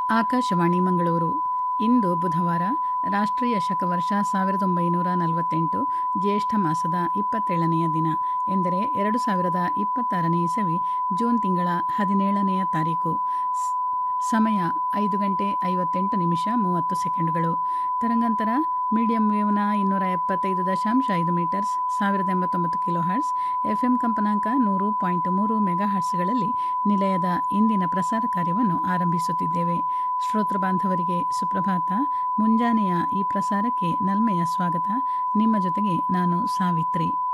ಆಕಾಶವಾಣಿ ಮಂಗಳೂರು ಇಂದು ಬುಧವಾರ ರಾಷ್ಟ್ರೀಯ ಶಕವರ್ಷ ಸಾವಿರದ ಒಂಬೈನೂರ ನಲವತ್ತೆಂಟು ಜ್ಯೇಷ್ಠ ಮಾಸದ ಇಪ್ಪತ್ತೇಳನೆಯ ದಿನ ಎಂದರೆ ಎರಡು ಸಾವಿರದ ಇಪ್ಪತ್ತಾರನೇ ಇಸವಿ ಜೂನ್ ತಿಂಗಳ ಹದಿನೇಳನೆಯ ತಾರೀಕು ಸ್- ಸಮಯ ಐದು ಗಂಟೆ ಐವತ್ತೆಂಟು ನಿಮಿಷ ಮೂವತ್ತು ಸೆಕೆಂಡುಗಳು ತರಂಗಾಂತರ ಮೀಡಿಯಂ ವೇವ್ನ ಇನ್ನೂರ ಎಪ್ಪತ್ತೈದು ದಶಾಂಶ ಐದು ಮೀಟರ್ಸ್ ಸಾವಿರದ ಎಂಬತ್ತೊಂಬತ್ತು ಕಿಲೋ ಹರ್ಟ್ಸ್ ಎಫ್ ಎಂ ಕಂಪನಾಂಕ ನೂರು ಪಾಯಿಂಟ್ ಮೂರು ಮೆಗಾ ಹರ್ಟ್ಸ್ಗಳಲ್ಲಿ ನಿಲಯದ ಇಂದಿನ ಪ್ರಸಾರ ಕಾರ್ಯವನ್ನು ಆರಂಭಿಸುತ್ತಿದ್ದೇವೆ ಶ್ರೋತೃ ಬಾಂಧವರಿಗೆ ಸುಪ್ರಭಾತ ಮುಂಜಾನೆಯ ಈ ಪ್ರಸಾರಕ್ಕೆ ನಲ್ಮೆಯ ಸ್ವಾಗತ ನಿಮ್ಮ ಜೊತೆಗೆ ನಾನು ಸಾವಿತ್ರಿ